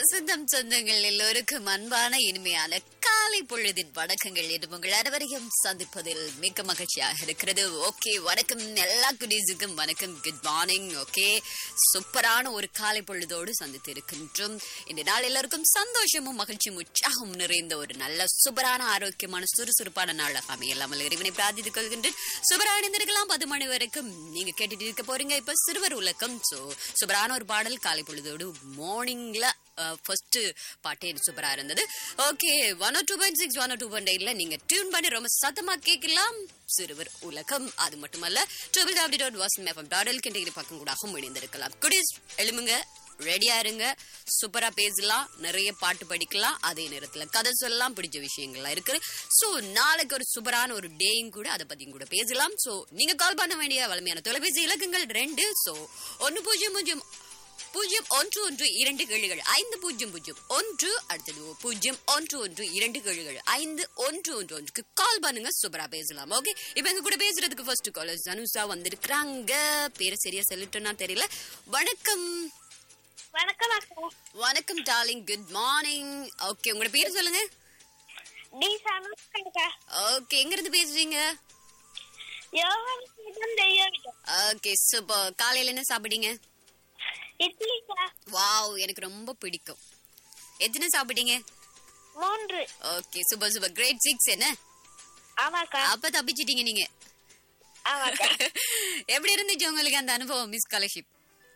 வசந்தம் சொந்தங்கள் எல்லோருக்கும் அன்பான இனிமையான காலை பொழுதின் வணக்கங்கள் என்று உங்கள் அனைவரையும் சந்திப்பதில் மிக்க மகிழ்ச்சியாக இருக்கிறது ஓகே வணக்கம் எல்லா குடீஸுக்கும் வணக்கம் குட் மார்னிங் ஓகே சூப்பரான ஒரு காலை பொழுதோடு சந்தித்து இருக்கின்றோம் இந்த நாள் எல்லாருக்கும் சந்தோஷமும் மகிழ்ச்சியும் உற்சாகம் நிறைந்த ஒரு நல்ல சூப்பரான ஆரோக்கியமான சுறுசுறுப்பான நாளாக அமையலாமல் இறைவனை பிரார்த்தித்துக் கொள்கின்றேன் சூப்பரான இருந்திருக்கலாம் பத்து மணி வரைக்கும் நீங்க கேட்டுட்டு இருக்க போறீங்க இப்ப சிறுவர் உலகம் சோ சூப்பரான ஒரு பாடல் காலை பொழுதோடு மார்னிங்ல ஃபர்ஸ்ட் பாட்டே சூப்பரா இருந்தது okay one two point six one two point எயிட்ல நீங்க டியூன் பண்ணி ரொம்ப சத்தமா கேட்கலாம் சிறுவர் உலகம் அது மட்டுமல்ல triple W dot Vasan FM dot எல் கிண்டிகிரி பக்கம் கூடவும் இணைந்திருக்கலாம் குடிஸ் எழுமுங்க ரெடியா இருங்க சூப்பரா பேசலாம் நிறைய பாட்டு படிக்கலாம் அதே நேரத்துல கதை சொல்லலாம் பிடிச்ச விஷயங்கள்லாம் இருக்கு சோ நாளைக்கு ஒரு சூப்பரான ஒரு டேயும் கூட அதை பத்தியும் கூட பேசலாம் சோ நீங்க கால் பண்ண வேண்டிய வலிமையான தொலைபேசி இலக்கங்கள் ரெண்டு சோ ஒன்னு பூஜ்ஜியம் பூஜ்ஜியம் பூஜ்ஜியம் ஒன்று ஒன்று இரண்டு கேளுகள் ஐந்து பூஜ்ஜியம் பூஜ்ஜியம் ஒன்று அடுத்தது பூஜ்ஜியம் ஒன்று ஒன்று இரண்டு கேளுகள் ஐந்து ஒன்று ஒன்று ஒன்றுக்கு கால் பண்ணுங்க சூப்பரா பேசலாம் ஓகே இப்ப எங்க கூட பேசுறதுக்கு ஃபர்ஸ்ட் காலேஜ் அனுஷா வந்திருக்கிறாங்க பேரை சரியா சொல்லிட்டோம்னா தெரியல வணக்கம் வணக்கம் அக்கா வணக்கம் டார்லிங் குட் மார்னிங் ஓகே உங்களோட பேர் சொல்லுங்க டி சமஸ்கா ஓகே எங்க இருந்து பேசுறீங்க யோகன் சுதன் தெய்வம் ஓகே சூப்பர் காலையில என்ன சாப்பிட்டீங்க இட்லிக்கா வாவ் எனக்கு ரொம்ப பிடிக்கும் எத்தனை சாப்பிட்டீங்க மூன்று okay super super great six என்ன ஆமாக்கா அப்ப தப்பிச்சிட்டீங்க நீங்க ஆமாக்கா எப்படி இருந்துச்சு உங்களுக்கு அந்த அனுபவம் மிஸ் ஸ்காலர்ஷிப்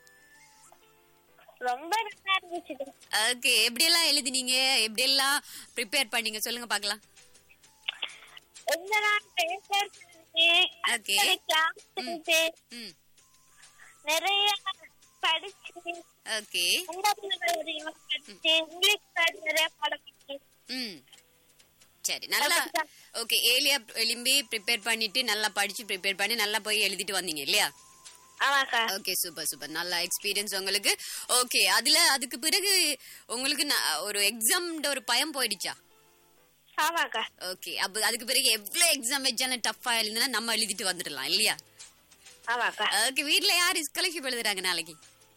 ரொம்ப நல்லா இருந்துச்சு ஓகே எப்படி எல்லாம் எழுதினீங்க எப்படி எல்லாம் ப்ரிப்பேர் பண்ணீங்க சொல்லுங்க பார்க்கலாம் எந்த நாள் பேப்பர் Okay. கிளாஸ் இருந்து ம் நிறைய படிச்சு ஓகே அதிகமா படிச்சு இங்கிலீஷ் பாடம் நிறைய பாடம் படிச்சு ம் சரி நல்லா ஓகே ஏலியா எலும்பி ப்ரிப்பேர் பண்ணிட்டு நல்லா படிச்சு ப்ரிப்பேர் பண்ணி நல்லா போய் எழுதிட்டு வந்தீங்க இல்லையா ஆமாக்கா ஓகே சூப்பர் சூப்பர் நல்ல எக்ஸ்பீரியன்ஸ் உங்களுக்கு ஓகே அதுல அதுக்கு பிறகு உங்களுக்கு ந- ஒரு எக்ஸாம்ன்ற ஒரு பயம் போயிடுச்சா ஆமாக்கா ஓகே அப்ப அதுக்கு பிறகு எவ்வளவு எக்ஸாம் வச்சாலும் டஃபா எழுதுனா நம்ம எழுதிட்டு வந்துடலாம் இல்லையா ஆமாக்கா ஓகே வீட்ல யார் ஸ்காலர்ஷிப் எழுதுறாங்க நாளைக்கு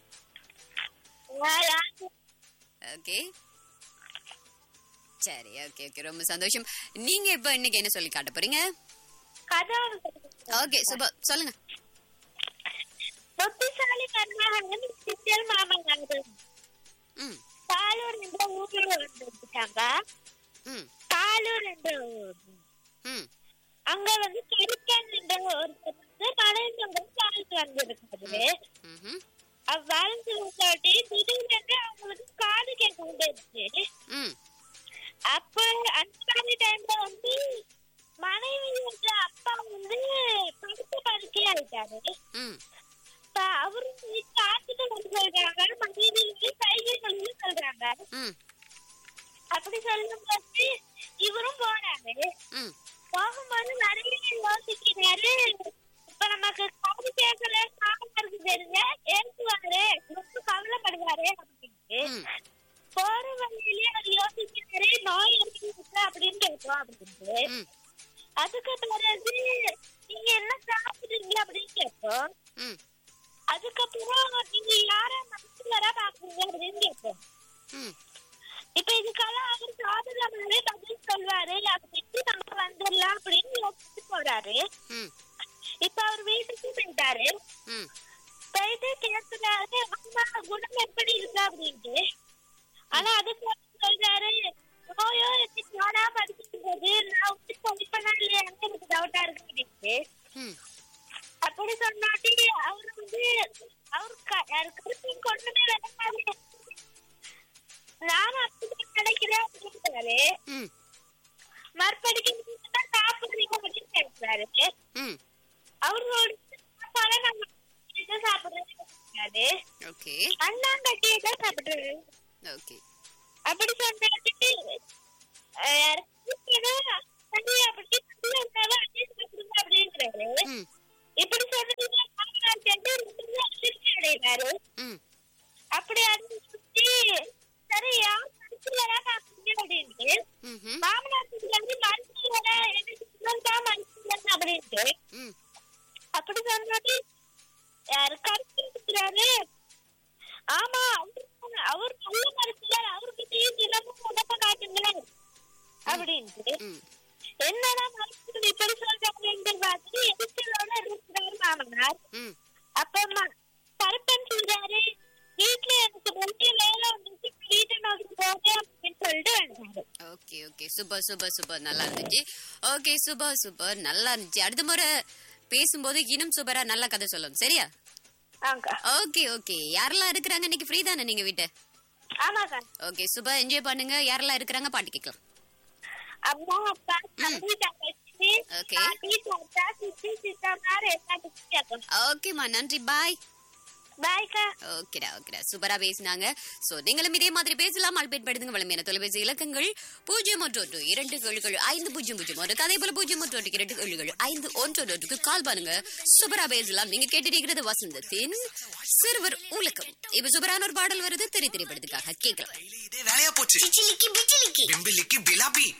நான் யாரு? ஓகே சரி ஓகே ஓகே ரொம்ப சந்தோஷம் நீங்க இப்ப இன்னைக்கு என்ன சொல்லி காட்ட போறீங்க கதை ஒண்ணு சொல்லுங்க. ஓகே சூப்பர் சொல்லுங்க புத்திசாலி மருமகன் சித்தல் மாமங்காரு ம் பாலூர் என்ற ஊர்ல வந்துட்டாங்க ம் பாலூர் என்ற ஊர் ம் அங்க வந்து கருக்கன் என்ற ஒருத்தர் வந்து மலையங்க வாழ்ந்து வந்திருக்காரு ம்ஹும். அவ் வாழ்ந்து விட்டாட்டி திடீர்னு அவங்களுக்கு காது கேட்க வந்துருச்சு ம் அப்ப அந்த மாதிரி டைம்ல வந்து மனைவி என்ற அப்பா வந்து படுத்த படுக்கை ஆயிட்டாரு ம் இப்ப அவரு காத்துட்டு வந்து சொல்றாங்க மனைவி சைகை சொல்லி சொல்றாங்க ம் அப்படி சொல்லும்போது இவரும் போறாரு ம் போகும்போது நிறைய யோசிக்கிறாரு இப்ப நமக்கு காது கேட்கல சாமருக்கு தெரிஞ்ச ஏசுவாரு ரொம்ப கவலைப்படுவாரு அப்படின்ட்டு ம் போற வழியிலே அவர் யோசிக்கிறாரு நோய் இருக்கு அப்படின்னு கேட்கும் அப்படின்ட்டு ம் அதுக்கு பிறகு நீங்க என்ன சாப்பிடுறீங்க அப்படின்னு கேட்போம் ம் அதுக்கப்புறம் நீங்க யார மனசுலரா பாக்குறீங்க அப்படின்னு கேட்போம் ம் இப்ப இதுக்கெல்லாம் அவர் சாதகமாவே பதில் சொல்வாரு அப்படின்னு நம்ம வந்துடலாம் அப்படின்னு யோசிச்சு போறாரு ம் இப்ப அவர் வீட்டுக்கு போயிட்டாரு ம் போயிட்டு கேட்கிறாரு அம்மா குணம் எப்படி இருக்கு அப்படின்ட்டு ஆனா அதுக்கு அவர் சொல்றாரு நோயோ எப்படி நானா படிச்சுட்டு போகுது நான் வந்து படிப்பனா இல்லையா எனக்கு டவுட்டா இருக்கு அப்படின்ட்டு ம் அப்படி சொன்னாட்டி அவர் வந்து அவர் க- அவர் கருத்தையும் கொண்டுமே வேண்டாம் நானும் அப்படிதான் நினைக்கிறேன் அப்படின்றாரு ம் மறுபடிக்கு தான் சாப்பிடுறீங்க அப்படின்னு கேட்கிறாரு ம் அவரோட சாப்பாட நம்ம இதை சாப்பிடுறது ஓகே அண்ணாங்கட்டியை தான் சாப்பிடுறது ஓகே அப்படி சொன்னாட்டு அஹ், சரி, அப்படி சொல்லி இருந்தாலும் அதையும் சாப்பிடுங்க அப்படின்றாரு ம் இப்படி சொன்னீங்க மாமனார் சேர்ந்து ரொம்ப அதிர்ச்சி அடைகிறாரு ம் அப்படி அதிர்ச்சி சரி யார் மனசுலதான் பாக்குறீங்க அப்படின்ட்டு ம்ஹும். மாமனார் வீட்டுல வந்து மனசுல எனக்கு தான் மனசுல அப்படின்ட்டு ம் அப்படி சொன்னாட்டி யாரு கருத்து இருக்கிறாரு ஆமா அவரு அவர் நல்ல மனசுல அவர் என்னடா மனுஷன் இப்படி சொல்றாங்க பார்த்து எரிச்சலோட இருக்கிறாரு மாமனார் ம் அப்ப ம- கருப்பன் சொல்றாரு வீட்டுல எனக்கு வெளிய வேலை வந்துச்சு வீட்டை நோக்கி போக அப்படின்னு சொல்லிட்டு வந்தாரு okay okay super super super நல்லா இருந்துச்சு ஓகே சூப்பர் சூப்பர் நல்லா இருந்துச்சு அடுத்த முறை பேசும்போது இன்னும் சூப்பரா நல்ல கதை சொல்லணும் சரியா ஆங்கா ஓகே ஓகே யாரெல்லாம் இருக்கிறாங்க இன்னைக்கு ஃப்ரீ தானே நீங்க வீட்டு ஆமாக்கா ஓகே சூப்பர் என்ஜாய் பண்ணுங்க யாரெல்லாம் இருக்கிறாங்க பாட்டு கேட்கலாம் அம்மா அப்பா தம்பி தங்கச்சி Okay. பாட்டி தாத்தா சித்தி சித்தம்மார் எல்லாத்துக்கும் கேட்கணும் ஓகேம்மா நன்றி பாய் பாய்க்கா ஓகேடா ஓகேடா சூப்பரா பேசினாங்க சோ நீங்களும் இதே மாதிரி பேசலாம் அல்பேட் படுத்துங்க வளமையான தொலைபேசி இலக்கங்கள் பூஜ்ஜியம் ஒன்று ஒன்று இரண்டு ஏழுகள் ஐந்து பூஜ்ஜியம் பூஜ்ஜியம் ஒன்று அதே போல பூஜ்ஜியம் ஒன்று ஒன்று இரண்டு ஏழுகள் ஐந்து ஒன்று ஒன்றுக்கு கால் பண்ணுங்க சூப்பரா பேசலாம் நீங்க கேட்டிருக்கிறது வசந்தத்தின் சிறுவர் உலகம் இப்ப சூப்பரான ஒரு பாடல் வருது திரை திரைப்படத்துக்காக கேட்கலாம் டெய்லி இதே வேலையா போச்சு சிச்சிலிக்கி பிச்சிலிக்கி பிம்பிலிக்கு பிலாபி